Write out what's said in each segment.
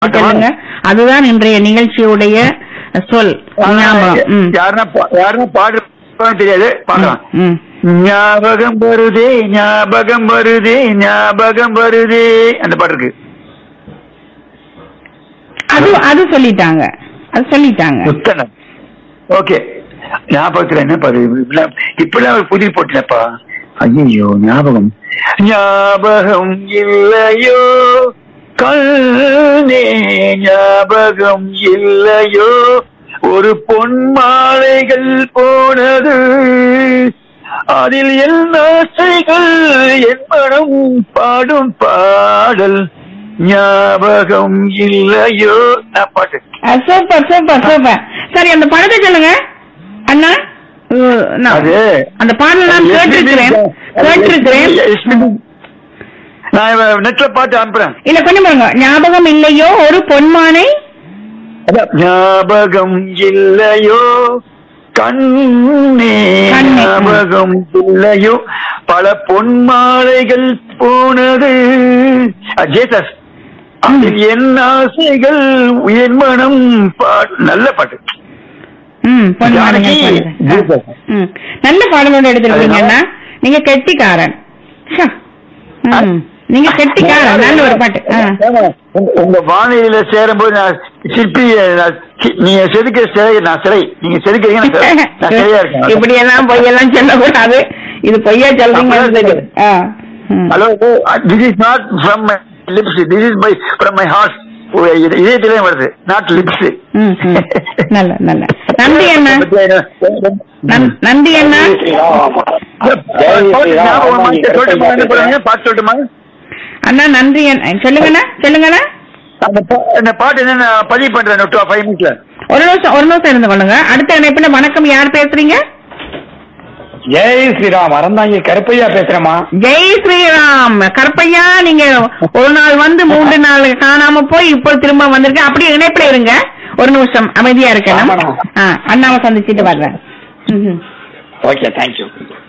சொல்லுங்க அதுதான் இன்றைய நிகழ்ச்சியுடைய சொல் ஞாபகம் ம். யாருன்னா பா- யாருன்னா பாடு தெரியாது பார்க்கலாம் ம். ஞாபகம் வருதே ஞாபகம் வருதே ஞாபகம் வருதே அந்த பாட்டு இருக்கு அது அது சொல்லிட்டாங்க அது சொல்லிட்டாங்க புத்தனம் ஓகே ஞாபகத்துல என்ன பாரு இப்படிலாம் இப்படிலாம் ஒரு புதிர் போட்டலப்பா ஐயோ ஞாபகம் ஞாபகம் இல்லையோ கண்ணே ஞாபகம் இல்லையோ ஒரு பொன் மாலைகள் போனது அதில் என் ஆசைகள் என் மனம் பாடும் பாடல் ஞாபகம் இல்லையோ நான் பாட்டு அஹ், சூப்பர் சூப்பர் சூப்பர் சரி அந்த படத்தை சொல்லுங்க அண்ணா உ- நான் அது அந்த பாடல் நான் கேட்டிருக்கிறேன் கேட்டிருக்கிறேன் நான் நெட்ல பாட்டு அனுப்புறேன் இல்ல கொஞ்சம் பாருங்க ஞாபகம் இல்லையோ ஒரு பொன்மானை ஞாபகம் இல்லையோ கண்ணே கண்ணே. ஞாபகம் இல்லையோ பல பொன்மாலைகள் போனது ஜேசஸ் அதில் என் ஆசைகள் உயர் மனம் பாட்டு நல்ல பாட்டு ம் பொன்மானைகள் ஜானகி. பாடுங்க. ஆ. ம். நல்ல பாடலோட எடுத்திருக்கீங்க அண்ணா நீங்க கெட்டிக்காரன் ச்ச. ம். நீங்க கெட்டிக்காரன் நல்ல ஒரு பாட்டு ஆ. உங்க- உங்க வானிலையில சேரும்போது நான் சிற்பி நான் சி- நீங்க செதுக்கிற சிலை நான் சிலை நீங்க செதுக்கிறீங்க நான் சிலை. நான் சிலையா இருக்கேன் இப்படி எல்லாம் பொய்யெல்லாம் சொல்லக்கூடாது இது பொய்யா சொல்றீங்க அப்படிதான் ஆ. ம். Hello this is not from my lips this is my from my heart இதயத்திலே வருது நாட் லிப்ஸ் ம், ம். நல்ல நல்ல நன்றி அண்ணா நன்- நன்றி அண்ணா பாட்டு சொல்லட்டுமா அண்ணா நன்றி அண்ணா சொல்லுங்கண்ணா சொல்லுங்கண்ணா அந்த பா- அந்த பாட்டு என்ன நான் பதிவு பண்றேன் ஃபைவ் மினிட்ஸ்ல ஒரு நிமிஷம் ஒரு நிமிஷம் இருந்து கொள்ளுங்க அடுத்த இணைப்புல வணக்கம் யார் பேசுறீங்க ஜெய் ஸ்ரீராம் அறந்தாங்கி கருப்பையா பேசுறேமா ஜெய் ஸ்ரீராம் கருப்பையா நீங்க ஒரு நாள் வந்து மூன்று நாள் காணாம போய் இப்போ திரும்ப வந்திருக்க அப்படியே இணைப்புல இருங்க ஒரு நிமிஷம் அமைதியா இருக்கணும் ஆமாண்ணா. ஆ, அண்ணாவை சந்திச்சிட்டு வர்றேன் ம்ஹும். ஓகே தேங்க்யூ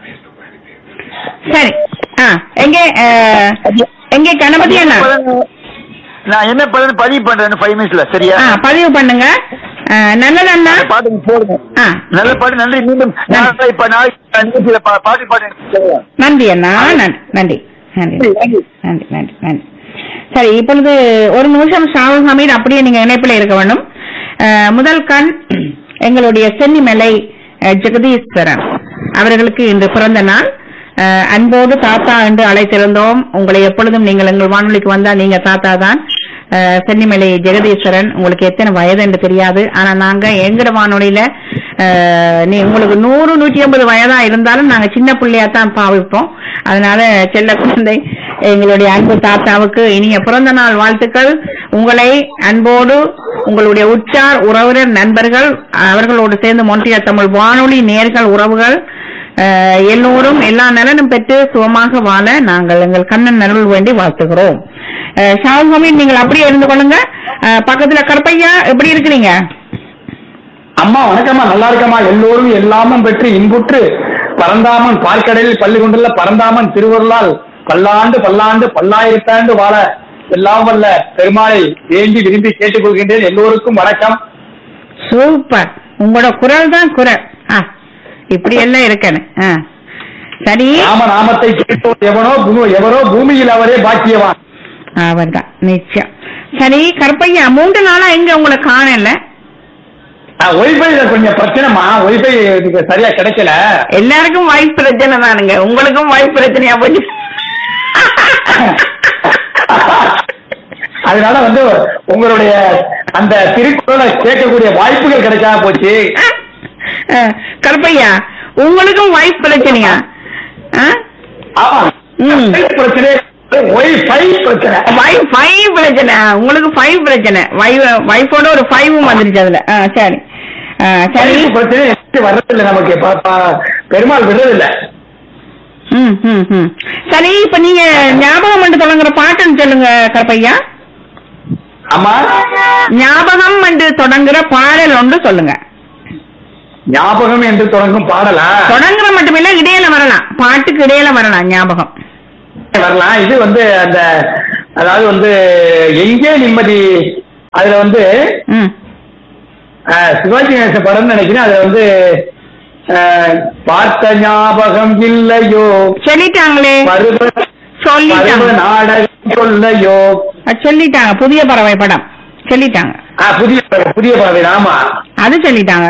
சரி ஆ எங்க அஹ், எங்க கணபதி அண்ணா நான் என்ன பண்ணு பதிவு பண்றேன் ஃபைவ் மினிட்ஸ்ல சரியா ஆ பதிவு பண்ணுங்க ஆ, நல்லது அண்ணா அந்த பாட்டு போடுங்க ஆ நல்ல பாட்டு நன்றி மீண்டும் நான் இப்ப நாளைக்கு நிகழ்ச்சியில பா- பாட்டு பாட்டு நன்றி அண்ணா நன்றி நன்றி நன்றி நன்றி நன்றி நன்றி சரி இப்பொழுது ஒரு நிமிஷம் ஷாவுல் ஹமீத் அப்படியே நீங்க இணைப்பில் இருக்க வேண்டும் அஹ், முதல் கண் எங்களுடைய சென்னிமலை அஹ், ஜெகதீஸ்வரன் அவர்களுக்கு இன்று பிறந்த நாள் அஹ், அன்போடு தாத்தா என்று அழைத்திருந்தோம் உங்களை எப்பொழுதும் நீங்கள் எங்கள் வானொலிக்கு வந்தா நீங்க தாத்தா தான் அஹ், சென்னிமலை ஜெகதீஸ்வரன் உங்களுக்கு எத்தனை வயது என்று தெரியாது ஆனா நாங்க எங்கட வானொலியில அஹ், நீ உங்களுக்கு நூறு நூற்றி ஐம்பது வயதா இருந்தாலும் நாங்க சின்ன பிள்ளையா தான் பாவிப்போம் அதனால செல்ல குழந்தை எங்களுடைய அன்பு தாத்தாவுக்கு இனிய பிறந்த நாள் வாழ்த்துக்கள் உங்களை அன்போடு உங்களுடைய உற்றார் உறவினர் நண்பர்கள் அவர்களோடு சேர்ந்து மொன்றிய தமிழ் வானொலி நேர்கள் உறவுகள் அஹ், எல்லோரும் எல்லா நலனும் பெற்று சுகமாக வாழ நாங்கள் எங்கள் கண்ணன் நலல் வேண்டி வாழ்த்துகிறோம் அஹ், ஷாவுல் ஹமீத் நீங்கள் அப்படியே இருந்து கொள்ளுங்க அஹ், பக்கத்துல கருப்பையா எப்படி இருக்கிறீங்க அம்மா வணக்கம்மா நல்லா இருக்கம்மா எல்லோரும் எல்லாமும் பெற்று இன்புற்று பரந்தாமன் பார்க்கடலில் பள்ளி கொண்டுள்ள பரந்தாமன் திருவருளால் பல்லாண்டு பல்லாண்டு பல்லாயிரத்தாண்டு வாழ எல்லாம் வல்ல பெருமாளை வேண்டி விரும்பி கேட்டுக்கொள்கின்றேன் எல்லோருக்கும் வணக்கம் சூப்பர் உங்களோட குரல் தான் குரல் ஆ இப்படி எல்லாம் இருக்கணும் ஆ சரி ராம நாமத்தை கேட்டோர் எவனோ பூ- எவரோ பூமியில் அவரே பாக்கியவான் அவர்தான் நிச்சயம் சரி கருப்பையா மூன்று நாளா எங்க உங்களை காணல ஒய்ஃபைல கொஞ்சம் பிரச்சனைமா ஒய்ஃபை இதுக்கு சரியா கிடைக்கல எல்லாருக்கும் வாய்ப்பு பிரச்சனை தானுங்க உங்களுக்கும் வாய்ப்பு பிரச்சனையா போச்சு அதனால வந்து உங்களுடைய அந்த திருக்குறளை கேட்கக்கூடிய வாய்ப்புகள் கிடைக்காம போச்சு ஆ, கருப்பையா உங்களுக்கும் வாய்ப்பு பிரச்சனையா ஆ? ஆமா ம். பிரச்சனை ஒய்ஃபை பிரச்சனை வைஃபை பிரச்சனை உங்களுக்கு ஃபைவ் பிரச்சனை வைஃபோட ஒரு ஃபைவும் வந்துருச்சு அதுல ஆ, சரி ஆ, சரி Wife பிரச்சனை எப்படி வர்றதில்லை நமக்கு ப- ப- பெருமாள் விடுறதில்லை ம் ம் ம் சரி இப்ப நீங்க ஞாபகம் என்று தொடங்குற பாட்டுன்னு சொல்லுங்க கருப்பையா ஆமா ஞாபகம் என்று தொடங்குற பாடல் ஒன்று சொல்லுங்க ஞாபகம் என்று தொடங்கும் பாடலா தொடங்குற மட்டுமில்ல இடையில வரலாம் பாட்டுக்கு இடையில வரலாம் ஞாபகம் வரலாம் இது வந்து அந்த அதாவது வந்து எங்கே நிம்மதி அதுல வந்து ம் அஹ், சிவாஜி கணேசன் படம்னு நினைக்கிறேன் அதுல வந்து அஹ், பார்த்த ஞாபகம் இல்லையோ சொல்லிட்டாங்களே பருவ பருவ சொல்லிட்டாங்க நாடகம் சொல்லையோ அது சொல்லிட்டாங்க புதிய பறவை படம் சொல்லிட்டாங்க ஆ, புதிய பறவை, புதிய பறவை ஆமா அது சொல்லிட்டாங்க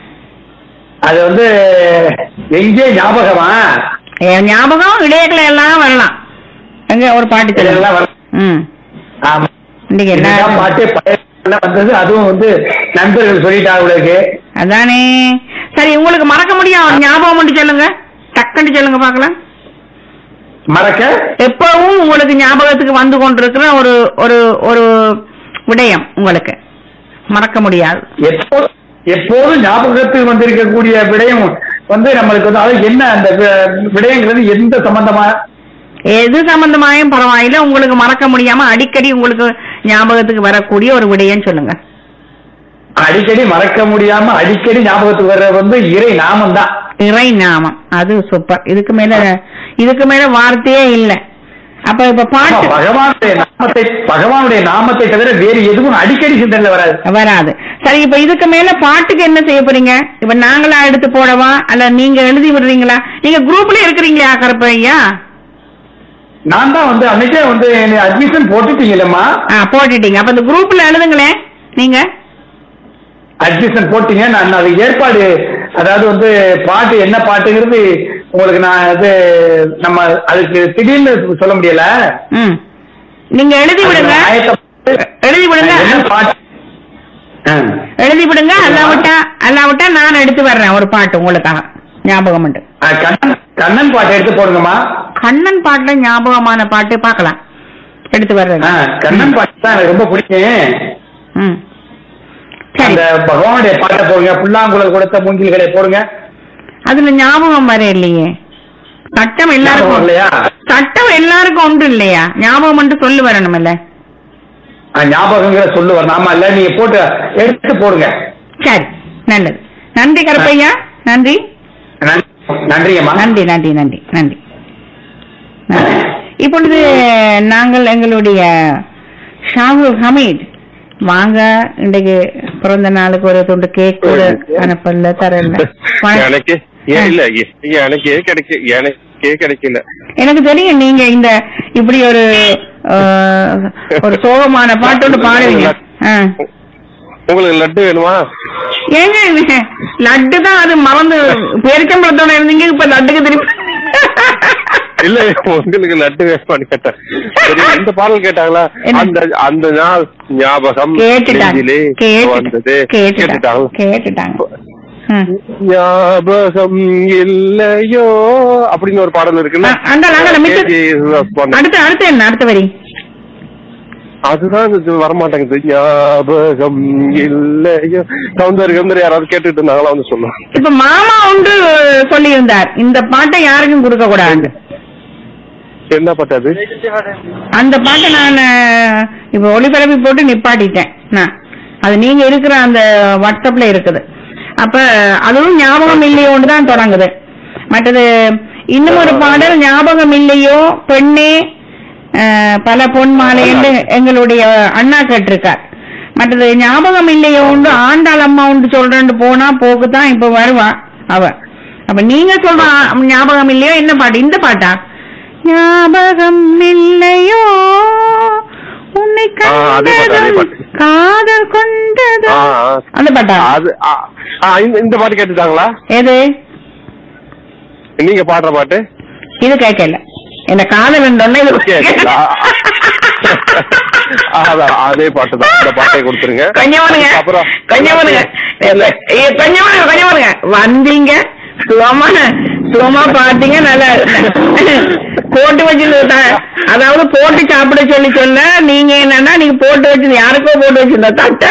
அது வந்து எங்கே ஞாபகமா என் ஞாபகம் இடையக்களை எல்லாம் வரலாம் எங்க ஒரு பாட்டு சொல்லுங்க இதெல்லாம் வர- ம் ஆமா இன்னைக்கு என்ன இதுதான் பாட்டு பழைய பாட்டுல வந்தது அதுவும் வந்து நண்பர்கள் சொல்லிட்டாங்க உங்களுக்கு அதானே சரி உங்களுக்கு மறக்க முடியும் ஒரு ஞாபகம் மட்டும் சொல்லுங்க டக்குன்னு சொல்லுங்க பார்க்கலாம் மறக்க எப்பவும் உங்களுக்கு ஞாபகத்துக்கு வந்து கொண்டிருக்கிற ஒரு ஒரு ஒரு விடயம் உங்களுக்கு மறக்க முடியாது எப்போ எப்போதும் ஞாபகத்துக்கு வந்திருக்கக்கூடிய விடயம் வந்து நம்மளுக்கு வந்து அது என்ன அந்த வி- விடயங்கிறது எந்த சம்பந்தமா எது சம்பந்தமாயும் பரவாயில்ல உங்களுக்கு மறக்க முடியாம அடிக்கடி உங்களுக்கு ஞாபகத்துக்கு வரக்கூடிய ஒரு விடயம் சொல்லுங்க அடிக்கடி மறக்க முடியாம அடிக்கடி ஞாபகத்துக்கு வர்றது வந்து இறை நாமம் தான் இறை நாமம் அது சூப்பர் இதுக்கு மேல இதுக்கு மேல வார்த்தையே இல்ல அப்ப இப்ப பாட்டு பகவானுடைய நாமத்தை பகவானுடைய நாமத்தை தவிர வேறு எதுவும் அடிக்கடி சிந்தனையில வராது வராது சரி இப்ப இதுக்கு மேல பாட்டுக்கு என்ன செய்ய போறீங்க இப்ப நாங்களா எடுத்து போடவா அல்ல நீங்க எழுதி விடுறீங்களா நீங்க குரூப்ல இருக்கிறீங்களா கருப்பையா நான் தான் வந்து அன்னைக்கே வந்து அட்மிஷன் போட்டுட்டீங்களம்மா ஆ போட்டுட்டீங்க அப்ப இந்த குரூப்ல எழுதுங்களேன் நீங்க அட்மிஷன் போட்டீங்க நான் அது ஏற்பாடு அதாவது வந்து பாட்டு என்ன பாட்டுங்கிறது உங்களுக்கு நான் இது நம்ம அதுக்கு திடீர்னு சொல்ல முடியல ம் நீங்க எழுதி விடுங்க ஆயத்தம் எழுதி விடுங்க என்ன பாட்டு ஆ. எழுதி விடுங்க அல்லாவிட்டா அல்லாவிட்டா நான் எடுத்து வர்றேன் ஒரு பாட்டு உங்களுக்காக ஞாபகம் உண்டு ஆ, கண்ணன் கண்ணன் பாட்டு எடுத்து போடுங்கம்மா கண்ணன் பாட்டுல ஞாபகமான பாட்டு பார்க்கலாம் எடுத்து வர்றேன் ஆ, கண்ணன் பாட்டு தான் எனக்கு ரொம்ப பிடிக்கும் ம் சரி அந்த பகவானுடைய பாட்டை போடுங்க புல்லாங்குழல் கொடுத்த மூங்கில்களை போடுங்க அதுல ஞாபகம் வர இல்லையே சட்டம் ஞாபகம் எல்லாருக்கும் இல்லையா சட்டம் எல்லாருக்கும் உண்டு இல்லையா ஞாபகம் மட்டும் சொல்லு வரணும் இல்ல ஆ, ஞாபகங்கிற சொல்லு வரணும் ஆமா இல்ல நீங்க போட்டு எடுத்து போடுங்க சரி நல்லது நன்றி கருப்பையா நன்றி நன்றி நன்றிங்கம்மா நன்றி நன்றி நன்றி நன்றி நன்றி. இப்பொழுது நாங்கள் எங்களுடைய ஷாகுல் ஹமீத் வாங்க இன்றைக்கு பிறந்த நாளுக்கு ஒரு துண்டு கேக் கூட அனுப்பல தரல எனக்கு ஏன் இல்ல எ- எனக்கு கிடைக்க எனக்கே கிடைக்கல எனக்கு தெரியும் நீங்க இந்த இப்படி ஒரு அஹ், ஒரு சோகமான பாட்டு ஒன்று பாடுவீங்க ஆ. உங்களுக்கு லட்டு வேணுமா ஏங்க இது லட்டு தான் அது மறந்து பேரிச்சம்பழத்தோட இருந்தீங்க இப்ப லட்டுக்கு திருப்பி இல்ல உங்களுக்கு லட்டு வேணுமான்னு கேட்டேன் சரி இந்த பாடல் கேட்டாங்களா என்ன? அந்த அந்த நாள் ஞாபகம் கேட்டுட்டாங்க நெஞ்சிலே வந்தது கேட்டுட்டாங்க கேட்டுட்டாங்க கேட்டுட்டாங்க ம். ஞாபகம் இல்லையோ அப்படின்னு ஒரு பாடல் இருக்குல்ல அ- அந்த நாங்க மிச்ச கேஜி யேசுதாஸ் பாடின. அடுத்து அடுத்து என்ன அடுத்த வரி அதுதான் இது வரமாட்டேங்குது ஞாபகம் இல்லையோ சௌந்தர் கந்தர் யாராவது கேட்டுட்டு இருந்தாங்களா வந்து சொல்லுவாங்க இப்ப மாமா ஒன்று சொல்லியிருந்தார் இந்த பாட்டை யாருக்கும் கொடுக்க கூடாது என்ன பட்டது அந்த பாட்டை நான் அஹ், இப்ப ஒளிபரப்பி போட்டு நிப்பாட்டிட்டேன் நான் அது நீங்க இருக்கிற அந்த வாட்ஸ்அப்ல இருக்குது அப்ப அதுவும் ஞாபகம் இல்லையோன்னு தான் தொடங்குது மற்றது இன்னும் ஒரு பாடல் ஞாபகம் இல்லையோ பெண்ணே அஹ், பல பொன் மாலை என்று எங்களுடைய அண்ணா கேட்டிருக்கார் மற்றது ஞாபகம் இல்லையோ உண்டு ஆண்டாள் அம்மா உண்டு சொல்றேன்னு போனா போக்கு தான் இப்ப வருவா அவ அப்ப நீங்க சொல்ற ஆ- ஞாபகம் இல்லையோ என்ன பாட்டு இந்த பாட்டா ஞாபகம் இல்லையோ உன்னை ஆ, அதே பாட்டு, அதே கண்டதும் பாட்டு. காதல் கொண்டது ஆ, ஆ. அந்த பாட்டா அது ஆ, ஆ, இந்த இந்த பாட்டு கேட்டுட்டாங்களா எது நீங்க பாடுற பாட்டு இது கேட்கல என்ன காதல் என்றோன்னே இது கேட்கல. ஆ, அதான், அதே பாட்டு தான் இந்த பாட்டை கொடுத்துருங்க கொஞ்சம் வருங்க அப்புறம் கொஞ்சம் வருங்க இல்ல. ஏ, கொஞ்சம் வருங்க கொஞ்சம் வருங்க வந்தீங்க சுகமா சுகமா பாத்தீங்க நல்லா போட்டு வச்சிருந்த அதாவது போட்டு சாப்பிட சொல்லி சொல்ல நீங்க என்னன்னா நீங்க போட்டு வச்சது யாருக்கோ போட்டு வச்சிருந்த தட்டை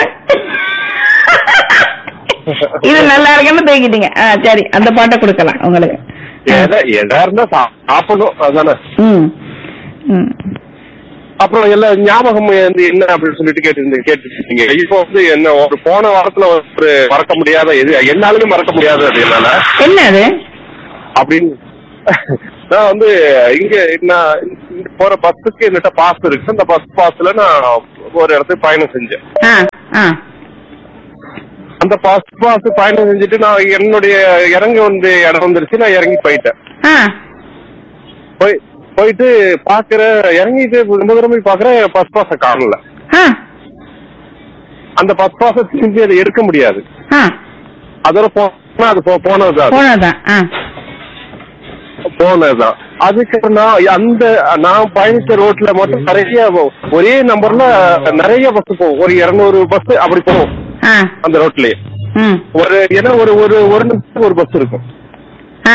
இது நல்லா இருக்குன்னு தூக்கிட்டீங்க ஆ, சரி அந்த பாட்டை கொடுக்கலாம் உங்களுக்கு எதா எதா இருந்தா சா- சாப்பிடணும் அதானே ம் ம் அப்புறம் எல்லாம் ஞாபகம் வந்து என்ன அப்படின்னு சொல்லிட்டு கேட்டு கேட்டுருக்கீங்க இப்போ வந்து என்ன ஒரு போன வாரத்துல ஒரு மறக்க முடியாத எது என்னாலுமே மறக்க முடியாது அது என்னால என்ன அது அப்படின்னு நான் வந்து இங்க நான் இங்க போற பஸ்ஸுக்கு என்கிட்ட பாஸ் இருக்கு அந்த பஸ் பாஸ்ல நான் ஒரு இடத்துக்கு பயணம் செஞ்சேன் ஆ ஆ அந்த பஸ் பாஸ் பயணம் செஞ்சுட்டு நான் என்னுடைய இறங்க வந்து இடம் வந்துருச்சு நான் இறங்கி போயிட்டேன் ஆ போய் போயிட்டு பாக்குற இறங்கிட்டு ரொம்ப தூரம் போய் பாக்குறேன் பஸ் பாஸ காணல ஆ அந்த பஸ் பாஸ திரும்பி அதை எடுக்க முடியாது ஆ அதோட போனா அது போ- போனதுதான் அது. போனதான் ஆ போனதுதான் அதுக்கு நான் அந்த நான் பயணிச்ச ரோட்ல மட்டும் நிறைய ஒரே நம்பர்ல நிறைய பஸ் போகும் ஒரு இருநூறு பஸ் அப்படி போகும் ஆ அந்த ரோட்லயே ம் ஒரு ஏன்னா ஒரு ஒரு ஒரு நிமிஷத்துக்கு ஒரு பஸ் இருக்கும் ஆ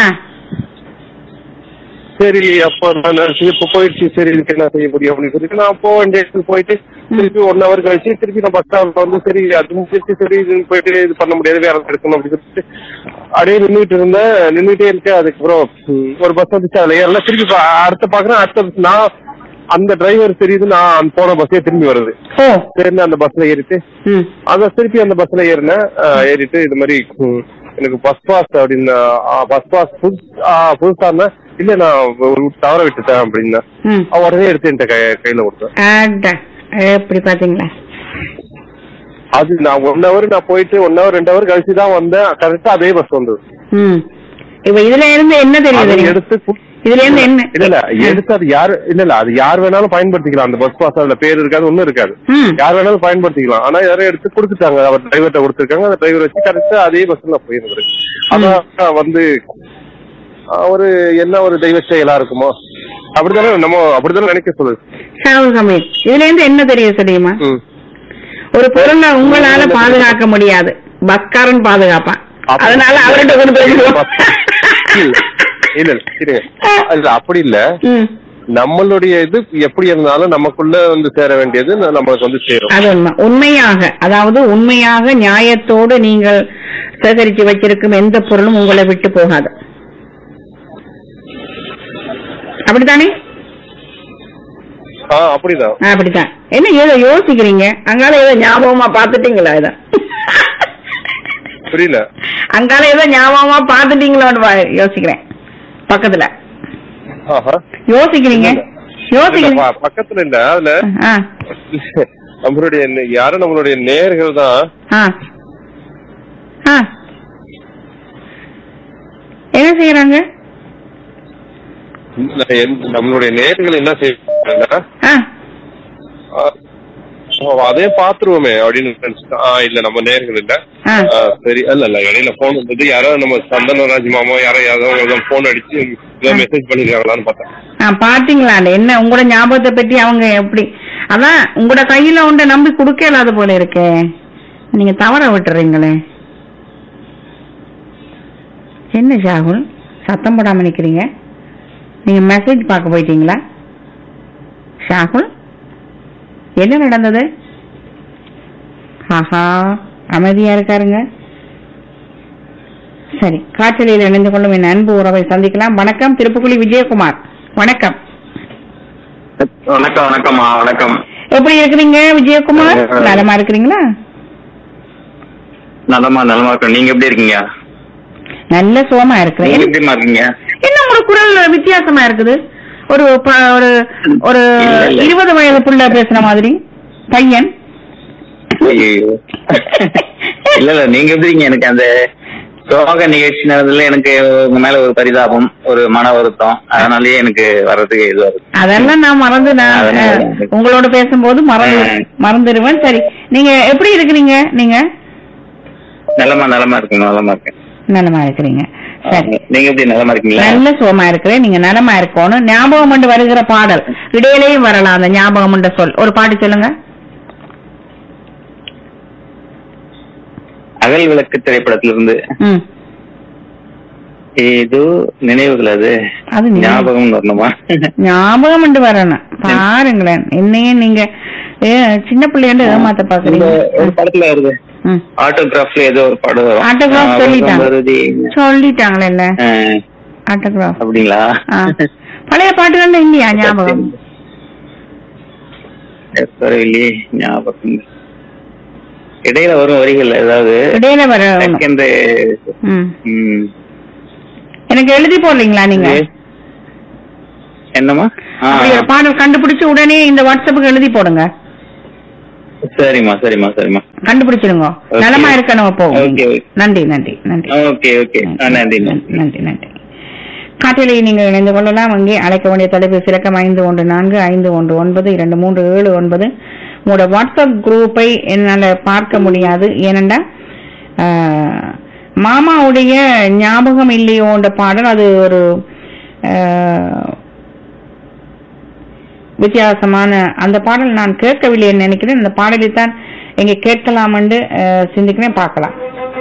சரி அப்ப நான் சரி, இப்ப போயிடுச்சு சரி இதுக்கு என்ன செய்ய முடியும் அப்படின்னு சொல்லிட்டு நான் போக வேண்டிய இடத்துக்கு போயிட்டு திருப்பி ஒன் ஹவர் கழிச்சு திருப்பி நான் பஸ் ஸ்டாப்ல வந்து சரி அது முடிச்சு சரி இது போயிட்டு இது பண்ண முடியாது வேற இடத்துல எடுக்கணும் அப்படின்னு சொல்லிட்டு அப்படியே நின்றுட்டு இருந்தேன் நின்றுட்டே இருக்கேன் அதுக்கப்புறம் ம், ஒரு பஸ் வந்துச்சு அதுல ஏறல திருப்பி பா- அடுத்த பாக்குறேன் அடுத்த நான் அந்த டிரைவர் தெரியுது நான் போன பஸ்ஸே திரும்பி வருது ஓ சரி அந்த பஸ்ல ஏறிட்டு ம் அத திருப்பி அந்த பஸ்ல ஏறினேன் அஹ், ஏறிட்டு இது மாதிரி ம், எனக்கு பஸ் பாஸ் அப்படின்னு பஸ் பாஸ் புதுசா இல்ல நான் ஒரு தவற விட்டுட்டேன் அப்படின்னா ம் அவன் உடனே எடுத்து என்கிட்ட கை- கையில கொடுத்தேன் அட எப்படி பாத்தீங்களா அது நான் ஒன் ஹவர் நான் போயிட்டு ஒன் ஹவர் ரெண்டு ஹவர் கழிச்சு தான் வந்தேன் கரெக்டா அதே பஸ் வந்தது ம் இப்ப இதுல இருந்து என்ன அதை தெரியுது எடுத்து கு- இதுல இருந்து என்ன இல்ல இல்ல எடுத்து அது யாரு இல்ல இல்ல அது யார் வேணாலும் பயன்படுத்திக்கலாம் அந்த பஸ் பாஸ் அதுல பேர் இருக்காது ஒண்ணும் இருக்காது ம் யார் வேணாலும் பயன்படுத்திக்கலாம் ஆனா யாரும் எடுத்து கொடுத்துட்டாங்க அவர் டிரைவர்ட்ட கொடுத்துருக்காங்க அந்த டிரைவர் வச்சு கரெக்டா அதே பஸ்ல போயிருந்தது அதான் வந்து ஆஹ், ஒரு என்ன ஒரு தெய்வ செயலா இருக்குமோ அப்படித்தானே நம்ம அப்படித்தானே நினைக்க சொல்லுது ஷாவு சமீர் இதுல இருந்து என்ன தெரியுது தெரியுமா ம். ஒரு பொருளை உங்களால பாதுகாக்க முடியாது பஸ்காரன் பாதுகாப்பான் அப்ப- அதனால அவர்கிட்ட கொண்டு போய் இல்ல விடுவோம். இல்ல இல்ல இருங்க. இல்ல அப்படி இல்ல ம் நம்மளுடைய இது எப்படி இருந்தாலும் நமக்குள்ள வந்து சேர வேண்டியது ந- நம்மளுக்கு வந்து சேரும் அது உண்மை உண்மையாக அதாவது உண்மையாக நியாயத்தோடு நீங்கள் சேகரித்து வச்சிருக்கும் எந்த பொருளும் உங்களை விட்டு போகாது அப்படித்தானே ஆ அப்படிதான் அப்படித்தான் என்ன ஏதோ யோசிக்கிறீங்க அங்கால ஏதோ ஞாபகமா பாத்துட்டீங்களா இத புரியல அங்கால ஏதோ ஞாபகமா பாத்துட்டீங்களோன்னு வா- யோசிக்கிறேன் பக்கத்துல ஆஹா. யோசிக்கிறீங்க இல்ல, யோசிக்கிறீங்க ப- பக்கத்துல இல்ல அதுல ஆ நம்மளுடைய நே- யாரும் நம்மளுடைய நேர்கள் தான் ஆ ஆ என்ன செய்யறாங்க நம்மளுடைய நேர்கள் என்ன செய்யறாங்கன்னா ஆ ஆ, ஓ, அதே பாத்துருவோமே அப்படின்னு நினைச்சிட்டேன். ஆ இல்ல நம்ம நேர்கள் இல்ல ஆ ஆ, சரி இல்ல இல்ல இடையில போன் வந்தது யாரோ நம்ம சந்தனராஜ் மாமா யாரோ யாரோ போன் அடிச்சு ஏதோ மெசேஜ் பண்ணிருக்காங்களான்னு பார்த்தேன் ஆ பாத்தீங்களா என்ன உங்களோட ஞாபகத்தை பற்றி அவங்க எப்படி அதான் உங்களோட கையில உண்ட நம்பி கொடுக்க இல்லாத போல இருக்கே நீங்க தவற விட்டுறீங்களே என்ன ஷாகுல் சத்தம் போடாம நிக்கிறீங்க நீங்க மெசேஜ் பார்க்க போயிட்டீங்களா ஷாகுல் என்ன நடந்தது ஆஹா அமைதியா இருக்காருங்க சரி காற்றலையில் இணைந்து கொள்ளும் என் அன்பு உறவை சந்திக்கலாம் வணக்கம் திருப்புக்குழி விஜயகுமார் வணக்கம் வணக்கம் வணக்கம்மா வணக்கம் எப்படி இருக்கிறீங்க விஜயகுமார் நலமா இருக்கிறீங்களா நலமா நலமா இருக்கேன் நீங்க எப்படி இருக்கீங்க நல்ல சுகமா நீங்க இருக்கிறேன் எப்படிமா இருக்கீங்க என்ன உங்க குரல் வித்தியாசமா இருக்குது ஒரு ப- ஒரு ஒரு இல்ல, இல்ல. இருபது வயது புள்ள பேசுற மாதிரி பையன் ஐயோ. இல்ல இல்ல நீங்க எப்படி இருக்கீங்க எனக்கு அந்த சோக நிகழ்ச்சி நடந்ததுல எனக்கு உங்க மேல ஒரு பரிதாபம் ஒரு மன வருத்தம் அதனாலயே எனக்கு வர்றதுக்கு இதுவா இருக்கு அதெல்லாம் நான் மறந்து நான் அதனால அஹ், வந்து- உங்களோட பேசும்போது மறந்து ஆ. மறந்துடுவேன் சரி நீங்க எப்படி இருக்கிறீங்க நீங்க நலமா நலமா இருக்கேன் நலமா இருக்கேன் நலமா இருக்கிறீங்க சரி நீங்க எப்படி நலமா இருக்கீங்களா நல்ல சுகமா இருக்கிறேன் நீங்க நலமா இருக்கணும் ஞாபகம் கொண்டு வருகிற பாடல் இடையிலேயும் வரலாம் அந்த ஞாபகம் கொண்ட சொல் ஒரு பாட்டு சொல்லுங்க அகல் விளக்கு திரைப்படத்திலிருந்து ம் ஏதோ நினைவுகள் அது அது நினைவு. ஞாபகம் வரணுமா ஞாபகம் கொண்டு வரணும் பாருங்களேன் என்னையே நீங்க ஏ, சின்ன பிள்ளையாண்டு ஏமாத்த இந்த பாக்குறீங்க ஒரு படத்துல வருது ம். ஆட்டோகிராஃப்ல ஏதோ ஒரு படம் வரும் Autograph ஞாபகம் சொல்லிட்டாங்க. வருதே. சொல்லிட்டாங்களே ஆ, ஆட்டோகிராஃப் அப்படிங்களா ஆ. பழைய பாட்டுகள் இல்லையா ஞாபகம் வரவில்லையே ஞாபகம் இடையில வரும் வரிகள் ஏதாவது இடையில வர செகண்ட் ம். எனக்கு எழுதி போடுறீங்களா நீங்க என்னம்மா ஆ, அப்படி ஒரு பாடல் கண்டுபிடிச்சு உடனே இந்த வாட்ஸ்அப்புக்கு எழுதி போடுங்க சரிம்மா சரிம்மா சரிம்மா கண்டுபிடிச்சிருங்க Okay. நலமா இருக்க நம்ம போவோம் Okay, okay. நன்றி நன்றி நன்றி ஓகே ஓகே ஆ, நன்றி நன்றி நன்றி நன்றி காட்டிலே நீங்கள் இணைந்து கொள்ளலாம் அங்கே அழைக்க வேண்டிய தொலைபேசி இலக்கம் ஐந்து ஒன்று நான்கு ஐந்து ஒன்று ஒன்பது இரண்டு மூன்று ஏழு ஒன்பது உங்களோட வாட்ஸ்அப் குரூப்பை என்னால பார்க்க முடியாது ஏனென்றா ஆஹ், மாமாவுடைய ஞாபகம் இல்லையோன்ற பாடல் அது ஒரு ஆஹ், வித்தியாசமான அந்த பாடல் நான் கேட்கவில்லை நினைக்கிறேன் அந்த பாடலை தான் எங்க கேட்கலாம் என்று சிந்திக்கிறேன் பார்க்கலாம்